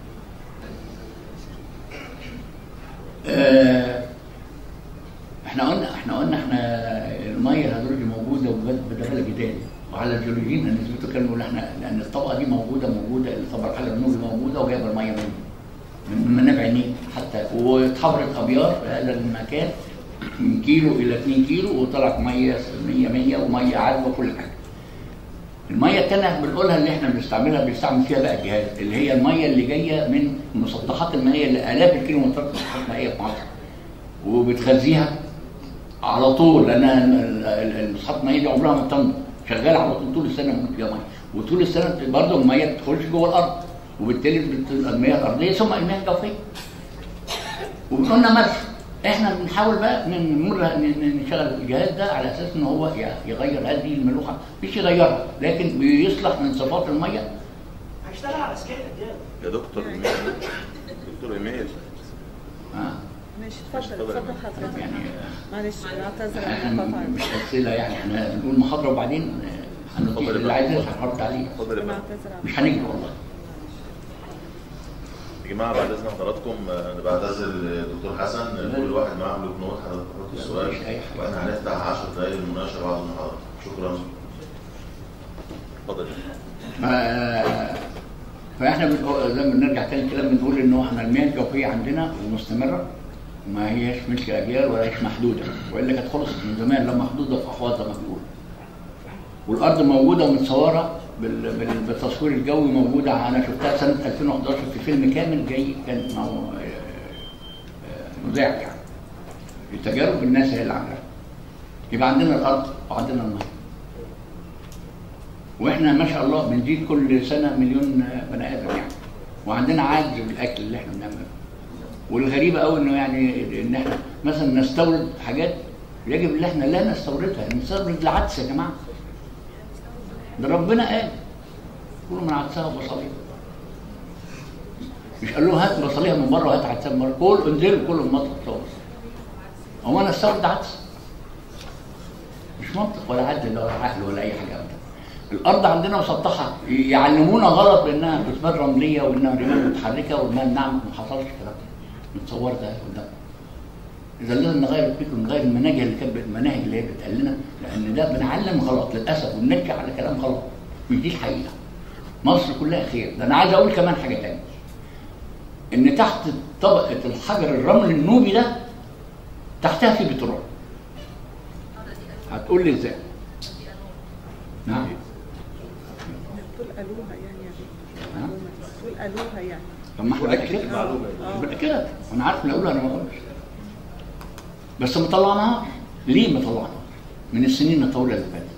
آه، احنا قلنا احنا قلنا احنا الميه الهيدروجين موجوده وبدل جدال وعلى الجيولوجيين ان نسبته كانوا يقول احنا لان الطبقه دي موجوده موجوده الطبقه الحاله النور موجوده وجايبه الميه منه من منابع النيل حتى واتحفرت ابيار في هذا المكان من كيلو الى 2 كيلو وطلعت ميه 100 100 وميه عذبه وكل حاجه. الميه الثانيه بنقولها اللي احنا بنستعملها بنستعمل فيها بقى الجهاز اللي هي الميه اللي جايه من المسطحات المائيه اللي الاف الكيلومترات مسطحات مائيه في مصر وبتغذيها على طول لان ال- ال- المسطحات المائيه دي عمرها ما بتنضج شغاله على طول طول السنه موجود فيها ميه وطول السنه برضه الميه ما بتدخلش جوه الارض وبالتالي بتبقى المياه الارضيه ثم المياه الجوفيه وقلنا ملح احنا بنحاول بقى نمر ن- ن- نشغل الجهاز ده على اساس ان هو ي- يغير هذه الملوحه مش يغيرها لكن بيصلح من صفات الميه هشتغل على سكيل قد يا دكتور ايميل دكتور ايميل آه. ماشي اتفضل اتفضل حضرتك يعني معلش نعتذر عن احنا القطع مش اسئله يعني احنا بنقول محاضره وبعدين آه، هنديك اللي عايز يسال هرد عليه اتفضل يا فندم نعتذر عن مش هنجري والله يا جماعه بعد اذن حضراتكم آه، نبقى بعتذر دكتور حسن كل واحد معاه بلوك نوت حضرتك تحط السؤال مفيش أي حاجة. واحنا هنفتح 10 دقايق للمناقشه بعد المحاضره شكرا اتفضل آه، فاحنا بنقول زي ما بنرجع تاني الكلام بنقول ان احنا المياه الجوفيه عندنا مستمره ما هياش ملك اجيال ولا هيش محدوده والا كانت خلصت من زمان لا محدوده في احواض زي ما بيقولوا والارض موجوده ومتصوره بال- بال- بالتصوير الجوي موجوده انا شفتها سنه 2011 في فيلم كامل جاي كان مع مذيع يعني لتجارب الناس هي اللي عاملاها يبقى عندنا الارض وعندنا الميه واحنا ما شاء الله بنزيد كل سنه مليون بني ادم يعني وعندنا عجز بالاكل اللي احنا بنعمله والغريبه قوي انه يعني ان احنا مثلا نستورد حاجات يجب ان احنا لا نستوردها يعني نستورد العدس يا جماعه ده ربنا قال كلوا من عدسها وبصليها مش قال له هات بصليها من بره وهات عدسها من بره كل انزلوا كلوا من مطلب صور هو انا استورد عدس مش منطق ولا عدل ولا عقل ولا اي حاجه ابدا الارض عندنا مسطحه يعلمونا غلط بانها جثمان رمليه وانها رمال متحركه وانها نعم ما حصلش الكلام ده متصور ده قدام اذا لازم نغير الفكر ونغير المناهج اللي كانت المناهج اللي هي بتقال لنا لان ده بنعلم غلط للاسف وبنرجع على كلام غلط مش دي الحقيقه مصر كلها خير ده انا عايز اقول كمان حاجه تانية ان تحت طبقه الحجر الرمل النوبي ده تحتها في بترول هتقول لي ازاي نعم تقول قالوها يعني يا بيه ها؟ تقول قالوها يعني طب ما احنا كده معلومة. يبقى كده وانا عارف ان اقولها انا ما اقولش بس ما طلعناهاش ليه ما طلعناهاش من السنين الطويله اللي فاتت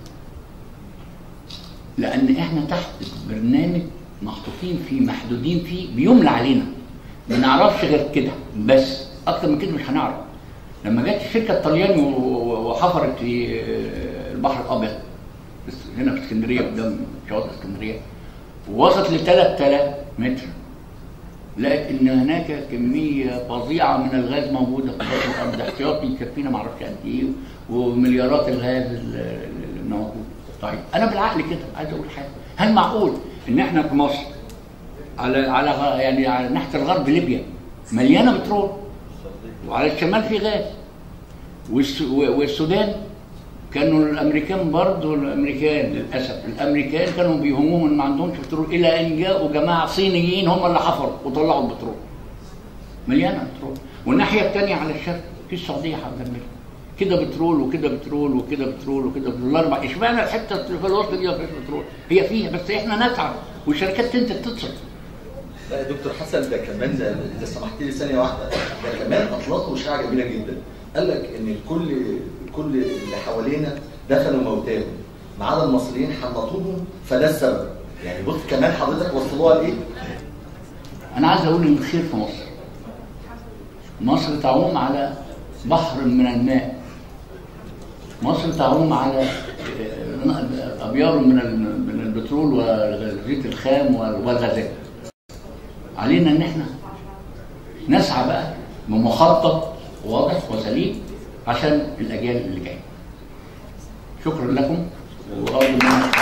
لان احنا تحت برنامج محطوطين فيه محدودين فيه بيملى علينا ما نعرفش غير كده بس اكتر من كده مش هنعرف لما جت الشركه الطلياني و- و- وحفرت في آه، البحر الابيض بس هنا في اسكندريه قدام شواطئ اسكندريه ووصلت ل 3000 متر لقت ان هناك كميه فظيعه من الغاز موجوده في بطن الارض احتياطي يكفينا ما اعرفش قد ايه ومليارات الغاز اللي اللي موجود طيب انا بالعقل كده عايز اقول حاجه هل معقول ان احنا في مصر على على غ- يعني على ناحيه الغرب ليبيا مليانه بترول وعلى الشمال في غاز والس- و- والسودان كانوا الامريكان برضه الامريكان للاسف الامريكان كانوا بيهمهم ان ما عندهمش بترول الى ان جاءوا جماعه صينيين هم اللي حفروا وطلعوا البترول مليانه بترول والناحيه الثانيه على الشرق في السعوديه هتدمرها كده بترول وكده بترول وكده بترول وكده بترول الاربع اشمعنى الحته اللي في الوسط دي ما فيهاش بترول هي فيها بس احنا نسعى والشركات تنتج تصرف لا يا دكتور حسن ده كمان ده اذا سمحت لي ثانيه واحده ده كمان اطلقوا اشاعه جميله جدا قال لك ان الكل كل اللي حوالينا دخلوا موتاهم ما عدا المصريين حنطوهم فده السبب يعني بص كمان حضرتك وصلوها لايه؟ انا عايز اقول ان الخير في مصر مصر تعوم على بحر من الماء مصر تعوم على آه، ابيار من ال- من البترول والزيت الخام وال- والغازات علينا ان احنا نسعى بقى بمخطط واضح وسليم عشان الاجيال اللي جايه شكرا لكم وارجو منكم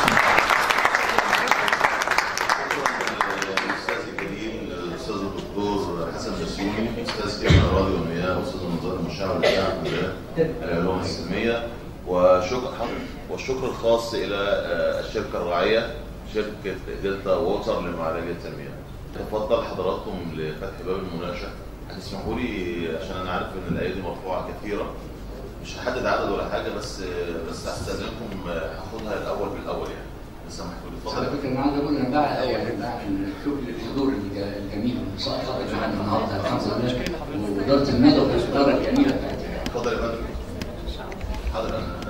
الاستاذ الجليل الاستاذ الدكتور حسن بسيوني استاذ كيمياء الاراضي والمياه واستاذ النظام المشاع والابداع في كليه العلوم السلميه وشكر والشكر الخاص الى آه، الشركه الراعيه شركه دلتا ووتر لمعالجه المياه. تفضل حضراتكم لفتح باب المناقشه هتسمحوا لي عشان انا عارف ان الايادي مرفوعه كثيره مش هحدد عدد ولا حاجه بس بس هستاذنكم آه، هاخدها الاول بالاول يعني بس سمحتوا لي على اتفضل فكره انا عايز اقول انا بقى يعني بقى عشان شغل الحضور الج- الجميل اللي صار معانا النهارده الحمد لله واداره الندى والاداره الجميله بتاعتها اتفضل يا فندم حاضر انا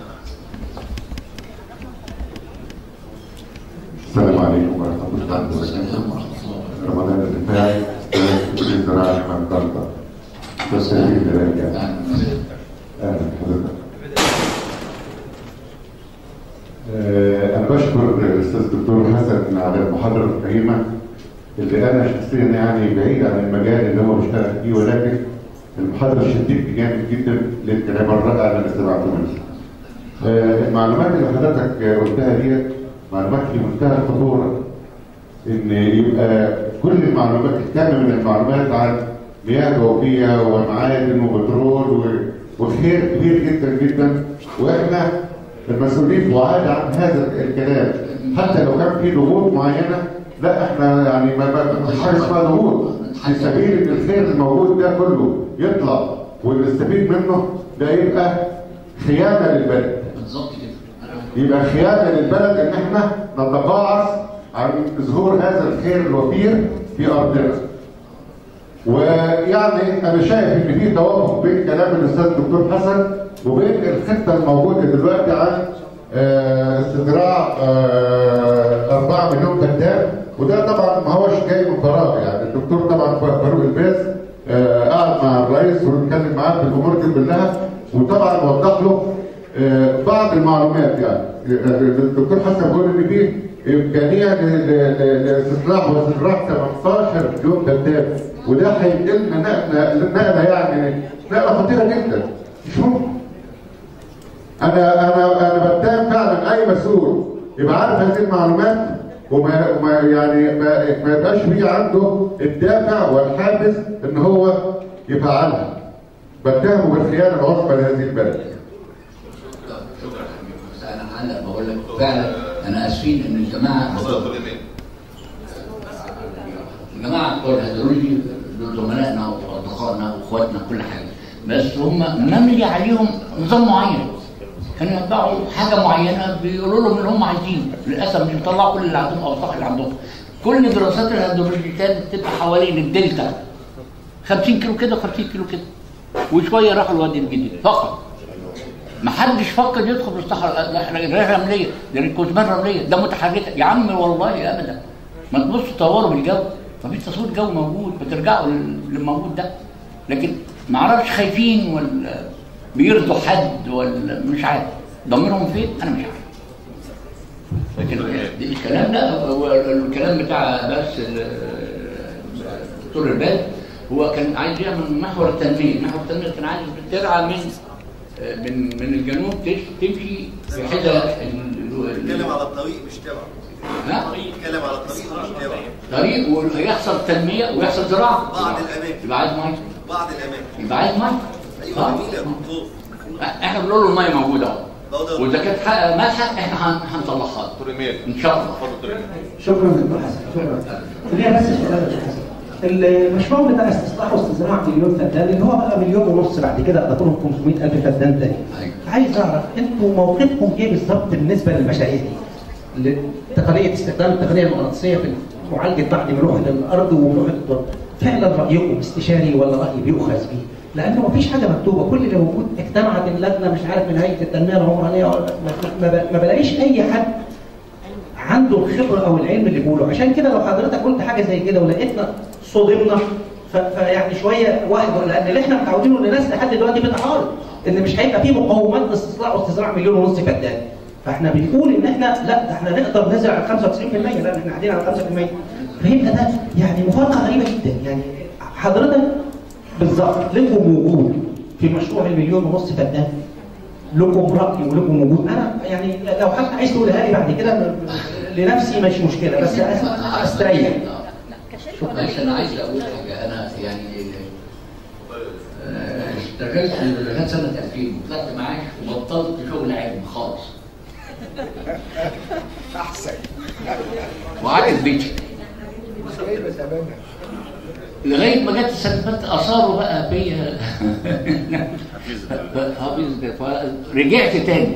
السلام عليكم ورحمة الله وبركاته. رمضان الرفاعي أستاذ كلية الزراعة جامعة طنطا. أستاذ سليم راجع. أهلا بحضرتك. آه، أنا بشكر الأستاذ الدكتور حسن على المحاضرة القيمة اللي أنا شخصيا يعني بعيد عن المجال اللي هو بيشتغل فيه ولكن المحاضرة شدتني جامد جدا للكلام الرائع اللي أنا سمعته منه. آه، المعلومات اللي حضرتك آه، قلتها ديت معلومات في منتهى الخطوره ان يبقى كل المعلومات كم من المعلومات عن مياه جوفيه ومعادن وبترول و- وخير كبير جدا جدا واحنا المسؤولين بعاد عن هذا الكلام حتى لو كان في ضغوط معينه لا احنا يعني ما ما مش حاجه اسمها ضغوط في سبيل ان الخير الموجود ده كله يطلع ونستفيد منه ده يبقى خيانه للبلد بالظبط كده أنا- يبقى خيانه للبلد ان احنا نتقاعس عن ظهور هذا الخير الوفير في ارضنا. ويعني انا شايف ان في توافق بين كلام الاستاذ الدكتور حسن وبين الخطه الموجوده دلوقتي عن آه، استزراع آه، 4 مليون فدان وده طبعا ما هوش جاي من فراغ يعني الدكتور طبعا فاروق الباز آه، قعد مع الرئيس ونتكلم معاه في الامور دي كلها وطبعا وضح له آه، بعض المعلومات يعني آه، الدكتور حسن بيقول ان في امكانيه ل- ل- لاستصلاح واستصلاح 18 مليون فدان وده هينقلنا نقله نقله يعني نقله خطيره جدا مش ممكن انا انا انا بتهم فعلا اي مسؤول يبقى عارف هذه المعلومات وما وما يعني ما, ما يبقاش فيه عنده الدافع والحافز ان هو يفعلها بتهمه بالخيانه العظمى لهذه البلد شكرا حبيبي بس انا هلا بقول لك فعلا انا اسفين ان الجماعه اتفضل يا دكتور ايمان الجماعه بتوع الهيدرولوجي دول زملائنا واصدقائنا واخواتنا كل حاجه بس هم مملي عليهم نظام معين كانوا يتبعوا حاجه معينه بيقولوا لهم اللي هم عايزينه للاسف مش بيطلعوا كل اللي عندهم او الصح اللي عندهم كل دراسات الهيدرولوجي كانت بتبقى حوالين الدلتا 50 كيلو كده 50 كيلو كده وشويه راحوا الوادي الجديد فقط ما حدش فكر يدخل في الصحراء ده احنا رحله رمليه ده الكوزمان رمليه ده متحركه يا عم والله ابدا ما تبصوا تصوروا بالجو ما فيش تصوير جو موجود بترجعوا لل- للموجود ده لكن ما اعرفش خايفين ولا بيرضوا حد ولا مش عارف ضميرهم فين انا مش عارف لكن الكلام ده هو الكلام بتاع بس ال- دكتور البال هو كان عايز يعمل محور التنميه، محور التنميه كان عايز ترعى من من من الجنوب تش- تمشي في حته ال- ال- بيتكلم على الطريق مش تبع ها؟ بيتكلم على الطريق مش تبع طريق ويحصل تنميه ويحصل زراعه بعض الأماكن. يبقى عايز ميه بعض الاماكن يبقى عايز ميه ايوه آه. جميل يا دكتور احنا بنقول له الميه موجوده اهو بقدر- واذا كانت حق- مالحه احنا هن- هنطلعها له. دكتور ايمان ان شاء الله اتفضل دكتور ايمان شكرا دكتور حسن شكرا ليا بس سؤال يا دكتور حسن المشروع بتاع استصلاح واستزراع مليون فدان اللي هو بقى مليون ونص بعد كده اضافوا لهم 500 الف فدان تاني أيوة. عايز اعرف انتوا موقفكم ايه بالظبط بالنسبه للمشاريع دي؟ لتقنيه استخدام التقنيه المغناطيسيه في معالجه بعض ملوحه الارض وملوحه التراب فعلا رايكم استشاري ولا راي بيؤخذ به؟ لانه مفيش حاجه مكتوبه كل اللي موجود اجتمعت اللجنه مش عارف من هيئه التنميه العمرانيه ولا- ما- ما ب- ما بلاقيش اي حد عنده الخبره او العلم اللي بيقوله عشان كده لو حضرتك قلت حاجه زي كده ولقيتنا صدمنا ف- فيعني شويه واحد لان اللي احنا متعودين ان الناس لحد دلوقتي بتعارض ان مش هيبقى في مقومات لاستصلاح واستزراع مليون ونص فدان فاحنا بنقول ان احنا لا ده احنا نقدر نزرع ال 95% لان احنا قاعدين على 5% فيبقى ده يعني مفارقه غريبه جدا يعني حضرتك بالظبط لكم وجود في مشروع المليون ونص فدان لكم راي ولكم وجود انا يعني لو حد عايز تقولها لي بعد كده لنفسي مش مشكله بس أنا استريح بس انا عايز اقول حاجه انا يعني آه، اشتغلت لغايه سنه 2000 وطلعت معاش وبطلت شغل علم خالص احسن وقعدت في بيتي لغايه ما جت السنه اللي فاتت اثاروا بقى فيا حافظ فرجعت تاني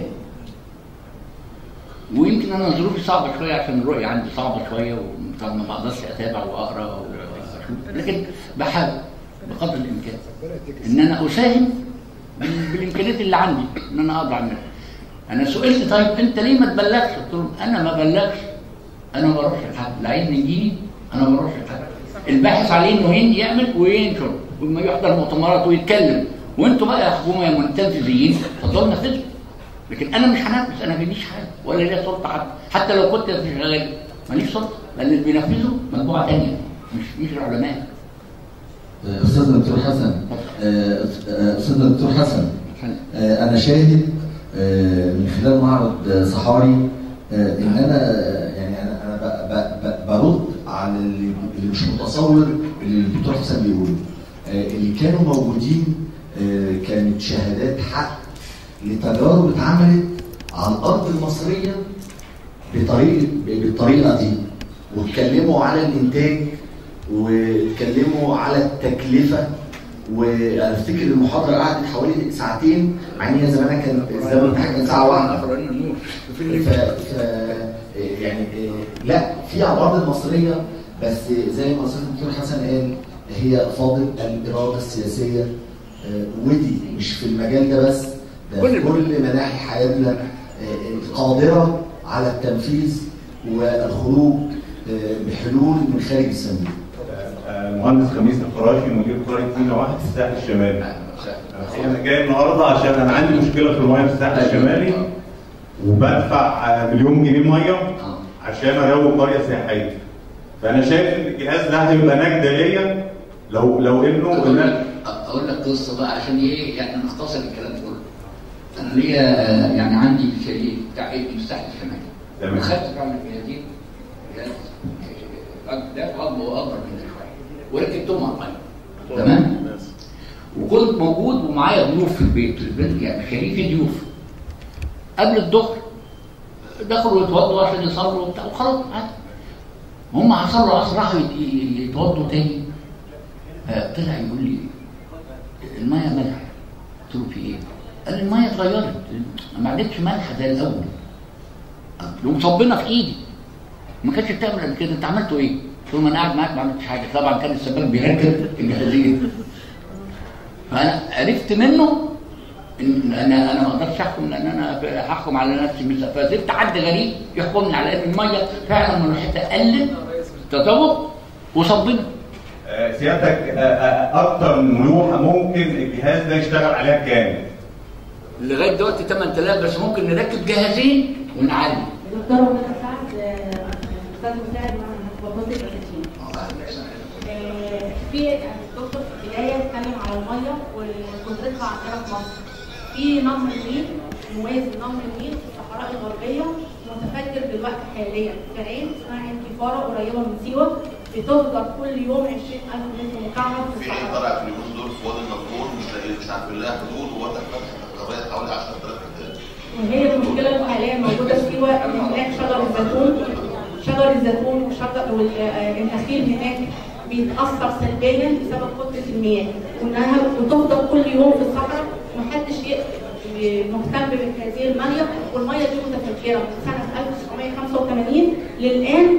ويمكن انا ظروفي صعبه شويه عشان الرؤيه عندي صعبه شويه وما بقدرش اتابع واقرا واشوف لكن بحاول بقدر الامكان ان انا اساهم بال- بالامكانيات اللي عندي ان انا اقدر اعملها انا سئلت طيب انت ليه ما تبلغش؟ قلت لهم انا ما بلغش انا ما بروحش لحد العلم يجيني انا ما بروحش لحد الباحث عليه انه ين- يعمل وينشر وما يحضر مؤتمرات ويتكلم وانتوا بقى يا حكومه يا منتفذين اتفضلوا نفذوا لكن انا مش هنفذ انا ماليش حاجه ولا ليا سلطه حتى حتى لو كنت شغال ماليش سلطه لان اللي بينفذوا مجموعه ثانيه مش مش العلماء استاذ دكتور حسن آه، آه، استاذ دكتور حسن آه، انا شاهد آه، من خلال معرض آه، صحاري آه، ان انا آه، يعني انا انا ب- ب- ب- برد على اللي اللي مش متصور اللي الدكتور حسن بيقوله آه، اللي كانوا موجودين آه، كانت شهادات حق لتجارب اتعملت على الارض المصريه بطريقه بالطريقه دي واتكلموا على الانتاج واتكلموا على التكلفه وافتكر المحاضره قعدت حوالي ساعتين مع ان هي زمانها كان الزمن بتاعها كان ساعه واحده أقرأ النور ف... ف... يعني لا في عوارض المصريه بس زي ما استاذ الدكتور حسن قال هي فاضل الاراده السياسيه آه، ودي مش في المجال ده بس ده كل في المجال. كل مناحي حياتنا آه، القادره على التنفيذ والخروج آه، بحلول من خارج الصندوق المهندس خميس الفراشي مدير قريه مينا واحد في الساحل الشمالي انا جاي النهارده عشان انا عندي مشكله في الميه في الساحل الشمالي وبدفع آه، مليون جنيه ميه عشان اروق قريه سياحيه فانا شايف ان الجهاز ده هيبقى نجده ليا لو لو انه اقول إن- لك اقول لك قصه بقى عشان ايه يعني نختصر الكلام كله انا ليا آه، يعني عندي شريك بتاع ابني في الساحل الشمالي تمام. وخدت فعلا الجهازين جهاز آه، ده اكبر واكبر من ده شويه وركبتهم على الميه تمام وكنت موجود ومعايا ضيوف في البيت البيت يعني شريكي ضيوف قبل الظهر دخلوا يتوضوا عشان يصلوا وبتاع وخلاص عادي هم عصروا العصر راحوا يت- ي- يتوضوا تاني آه، طلع يقول لي الميه مالحه قلت له في ايه؟ قال لي الميه اتغيرت ما عادتش مالحه زي الاول ومصبنا في ايدي ما كانتش بتعمل قبل كده انت عملتوا ايه؟ قلت له ما انا قاعد معاك ما عملتش حاجه طبعا كان السباك بيركب الجهازين فانا عرفت منه ان انا انا ما اقدرش احكم لان انا هحكم على نفسي مثل فزرت حد غريب يحكمني على ان الميه فعلا ملوحتها قلت تذوق وصبنا آه، سيادتك آه، آه، اكتر ملوحه ممكن الجهاز ده يشتغل عليها بكام؟ لغايه دلوقتي 8000 بس ممكن نركب جهازين ونعلي دكتور ومدى سعد آه، استاذ مساعد مع وظيفه الاساسيين في الدكتور في البدايه اتكلم على الميه وقدرتها عندنا في مصر في نهر النيل موازي نهر النيل في الصحراء الغربيه متفجر دلوقتي حاليا في عين اسمها عين كفاره قريبه من سيوه بتصدر كل يوم 20000 متر مكعب في في عين الصحراء طلع في اليومين دول في وادي النطرون مش لاقي- مش عارفين لها حدود ووضع فتح قضايا حوالي 10000 هكتار وهي المشكله حاليا موجوده في سيوه ان هناك شجر الزيتون شجر الزيتون وشجر والنخيل هناك بيتاثر سلبيا بسبب كتله المياه وانها بتفضل كل يوم في الصحراء ومحدش ي- مهتم بهذه الميه والميه دي متفجره من سنه 1985 للان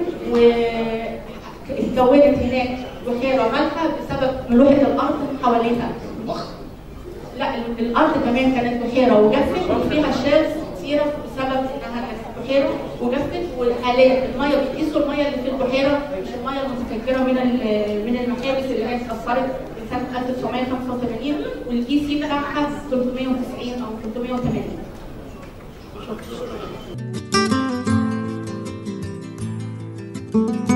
واتكونت هناك بحيره مالحه بسبب ملوحه الارض حواليها لا ال- الارض كمان كانت بحيره وجفت وفيها شاذ كثيره بسبب انها كانت بحيره وجفت وحاليا الميه بتقيسوا الميه اللي في البحيره مش الميه المتفجره من ال- من المحابس اللي هي اتاثرت من سنه 1985 والكي سي بتاعها 390 او 380 شكرا